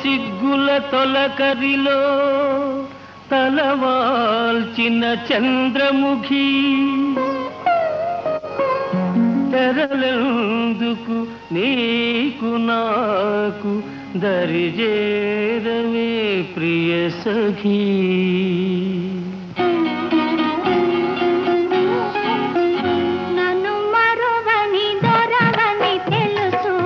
సిగ్గుల తొలకరిలో తలవాల్చిన చంద్రముఖి తెరలెందుకు నీకు నాకు దరిజేరవే ప్రియ సఖీ నన్ను మరువని దొరవని తెలుసు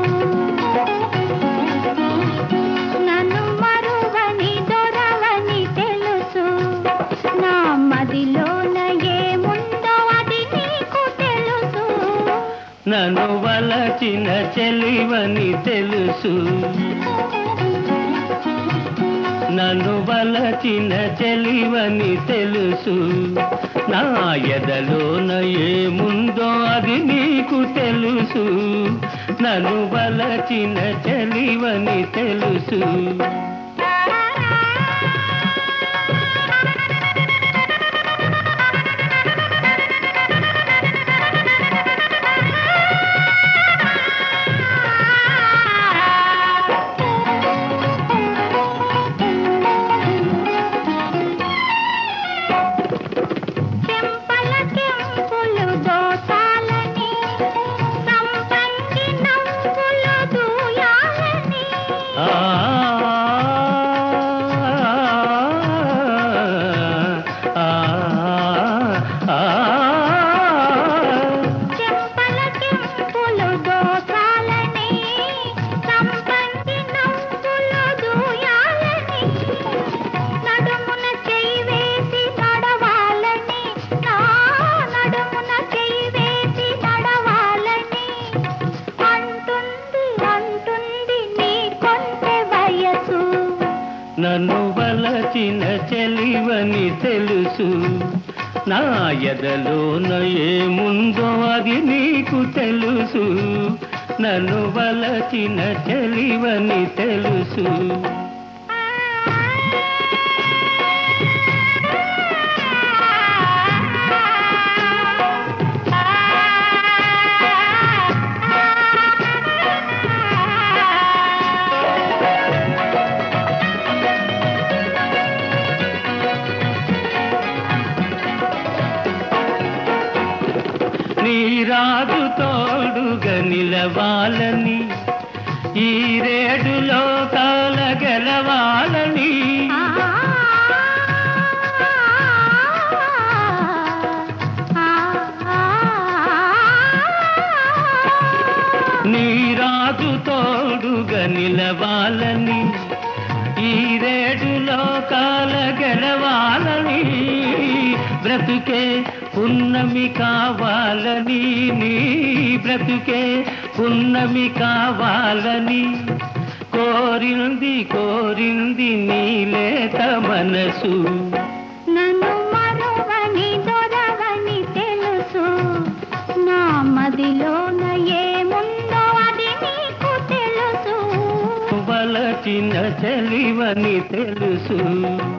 నన్ను మరువని దొరవని తెలుసు నా మదిలోన ఏముందో అది నీకు తెలుసు నన్ను వలచిన చెలివని తెలుసు నన్ను వలచిన చెలివని తెలుసు నా ఎదలోన ఏముందో అది నీకు తెలుసు నన్ను వలచిన చెలివని తెలుసు చెంపల కెంపులు దోచాలని సంపంగి నవ్వులు దూయాలని ఆ ఆ ఆ చెంపల కెంపులు దోచాలని సంపంగి నవ్వులు దూయాలని నడుమున చెయ్యి వేసి నడవాలని నా నడుమున చెయ్యి వేసి నడవాలని అంటుంది అంటుంది నీ కొంటె వయసు నన్ను వలచిన చెలివని తెలుసు నా ఎదలోన ఏముందో అది నీకు తెలుసు నన్ను వలచిన చెలివని తెలుసు నీ రాజు తోడుగా నిలవాలని ఈ రేడులో కాల గెలవాలని నీ రాజు తోడుగా నిలవాలని ఈ రేడులో కాల గెలవాలని బ్రతుకే పున్నమి కావాలని నీ బ్రతుకే పున్నమి కావాలని కోరింది కోరింది నీలేత మనసు నన్ను మరువని దొరవని తెలుసు నా మదిలోన ఏముందో అది నీకు తెలుసు వలచిన చెలివని తెలుసు